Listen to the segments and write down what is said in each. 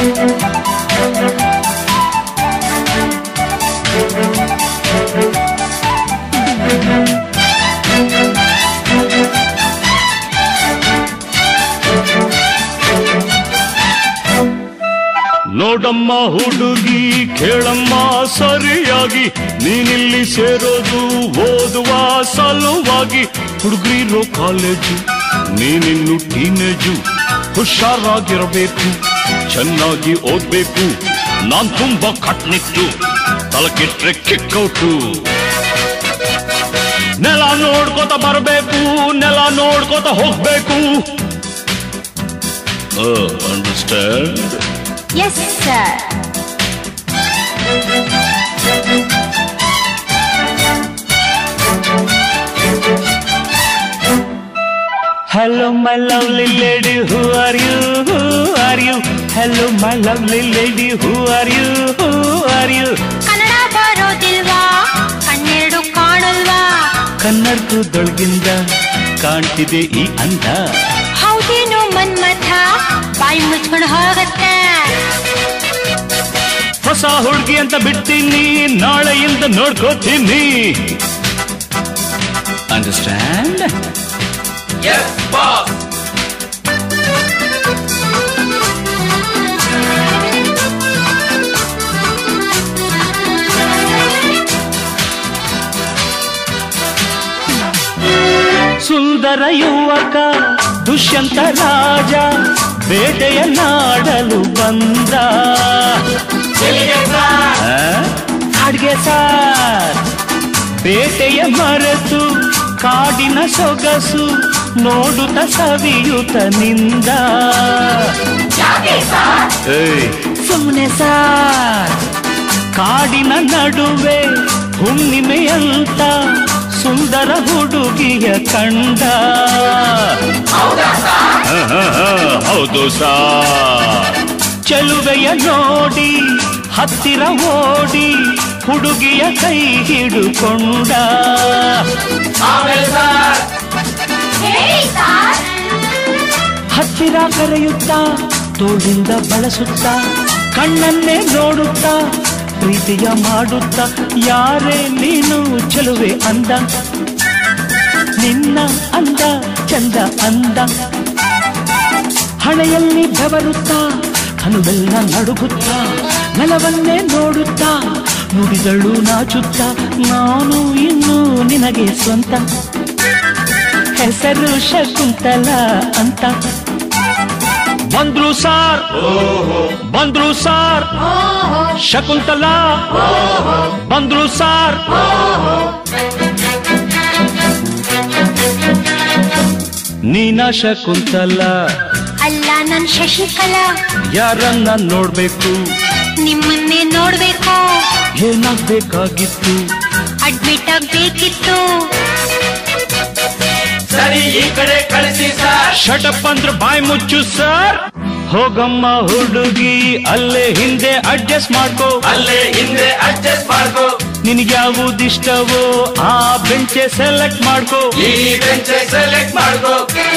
ನೋಡಮ್ಮ ಹುಡುಗಿ ಕೇಳಮ್ಮ ಸರಿಯಾಗಿ ನೀನಿಲ್ಲಿ ಸೇರೋದು ಓದುವ ಸಲುವಾಗಿ ಹುಡುಗರಿರೋ ಕಾಲೇಜು ನೀನಿನ್ನು ಟೀನೇಜು ಹುಷಾರಾಗಿರಬೇಕು ಚೆನ್ನಾಗಿ ಓದ್ಬೇಕು ನಾನ್ ತುಂಬಾ ಕಟ್ನಿಟ್ಟು ತಲಕಿಟ್ರೆ ಕಿಕ್ಕೌಟು ನೆಲ ನೋಡ್ಕೋತ ಬರಬೇಕು ನೆಲ ನೋಡ್ಕೋತ ಹೋಗ್ಬೇಕು understand yes sir Hello, my lovely lady, who are you? Who are you? Hello, my lovely lady, who are you? Who are you? Kannada ಬರೋದಿಲ್ವಾ ಕಣ್ಣೆರಡು ಕಾಣಲ್ವಾ ಕನ್ನಡದೊಳಗಿಂದ ಕಾಣ್ತಿದೆ ಈ ಅಂದ ಹೌದೇನು ಮನ್ಮಥ ಬಾಯಿ ಮುಚ್ಕೊಂಡು ಹೋಗತ್ತೆ ಹೊಸ ಹುಡುಗಿ ಅಂತ ಬಿಡ್ತೀನಿ ನಾಳೆಯಿಂದ ನೋಡ್ಕೋತೀನಿ ಅಂಡರ್ಸ್ಟ್ಯಾಂಡ್ ಸುಂದರ ಯುವಕ ದುಷ್ಯಂತ ರಾಜ ಬೇಟೆಯ ನಾಡಲು ಬಂದ ಆ? ಅಡ್ಗೆ ಸಾರ್ ಬೇಟೆಯ ಮರೆತು ಕಾಡಿನ ಸೊಗಸು ನೋಡುತ್ತ ಸವಿಯುತ ನಿಂದ ಏಯ್, ಸುಮ್ನೆ ಸಾರ್ ಕಾಡಿನ ನಡುವೆ ಹುಣ್ಣಿಮೆಯಂತ ಸುಂದರ ಹುಡುಗಿಯ ಕಂಡ ಹ, ಹ, ಹ, ಹೌದು ಸಾರ್ ಚೆಲುವೆಯ ನೋಡಿ ಹತ್ತಿರ ಓಡಿ ಹುಡುಗಿಯ ಕೈ ಹಿಡುಕೊಂಡ ಹತ್ತಿರ ಕರೆಯುತ್ತಾ ತೋಳಿಂದ ಬಳಸುತ್ತಾ ಕಣ್ಣನ್ನೇ ನೋಡುತ್ತಾ ಪ್ರೀತಿಯ ಮಾಡುತ್ತಾ ಯಾರೇ ನೀನು ಚೆಲುವೆ ಅಂದ ನಿನ್ನ ಅಂದ ಚಂದ ಅಂದ ಹಣೆಯಲ್ಲಿ ಬೆವರುತ್ತಾ ಕನುವೆಲ್ಲ ನಡುಗುತ್ತಾ ನೆಲವನ್ನೇ ನೋಡುತ್ತಾ ನುಡಿದಳು ನಾಚುತ್ತಾ ನಾನು ಇನ್ನು ನಿನಗೆ ಸ್ವಂತ ಹೆಸರು ಶಕುಂತಲ ಅಂತ ಬಂದ್ರು ಸಾರ್ ಬಂದ್ರು ಸಾರ್ ಶಕುಂತಲ ಬಂದ್ರು ಸಾರ್ ನೀನ ಶಕುಂತಲ ಅಲ್ಲ ನನ್ ಶಶಿಕಲಾ ಯಾರನ್ನ ನೋಡ್ಬೇಕು ನಿಮ್ಮನ್ನೇ ನೋಡ್ಬೇಕು ಏನಾಗ್ಬೇಕಾಗಿತ್ತು ಅಡ್ಮಿಟ್ ಆಗ್ಬೇಕಿತ್ತು ಸರಿ ಈ ಕಡೆ ಕಳಿಸಿ ಸರ್ ಶಟಪ್ ಅಂದ್ರೆ ಬಾಯ್ ಮುಚ್ಚು ಸರ್ ಹೋಗಮ್ಮ ಹುಡುಗಿ ಅಲ್ಲೇ ಹಿಂದೆ ಅಡ್ಜಸ್ಟ್ ಮಾಡ್ಕೋ ಅಲ್ಲೇ ಹಿಂದೆ ಅಡ್ಜಸ್ಟ್ ಮಾಡ್ಕೋ ನಿನ್ಗ್ಯಾವುದಿಷ್ಟವೋ ಆ ಬೆಂಚೆ ಸೆಲೆಕ್ಟ್ ಮಾಡ್ಕೋ ಈ ಬೆಂಚ್ ಸೆಲೆಕ್ಟ್ ಮಾಡ್ಕೋ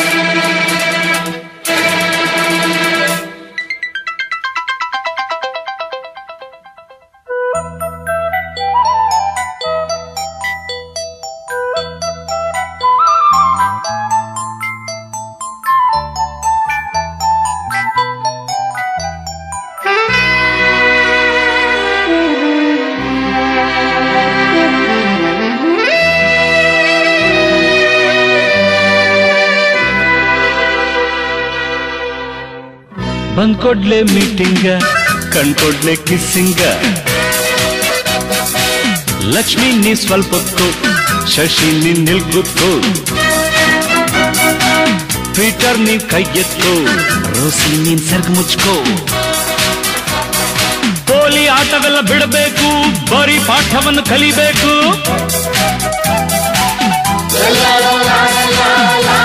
ಬಂದ್ಕೊಡ್ಲೆ ಮೀಟಿಂಗ ಕಣ್ಕೊಡ್ಲೆ ಕಿಸ್ಸಿಂಗ ಲಕ್ಷ್ಮಿ ನೀ ಸ್ವಲ್ಪ ಹೊತ್ತು ಶಶಿ ನೀ ನಿಲ್ಗುತ್ತು ಪೀಟರ್ ನೀ ಕೈ ಎತ್ತು ರೋಸಿ ನೀನ್ ಸರ್ಗ್ ಮುಚ್ಕೋ ಪೋಲಿ ಆಟವೆಲ್ಲ ಬಿಡಬೇಕು ಬರೀ ಪಾಠವನ್ನು ಕಲಿಬೇಕು ಲಾ ಲಾ ಲಾ ಲಾ ಲಾ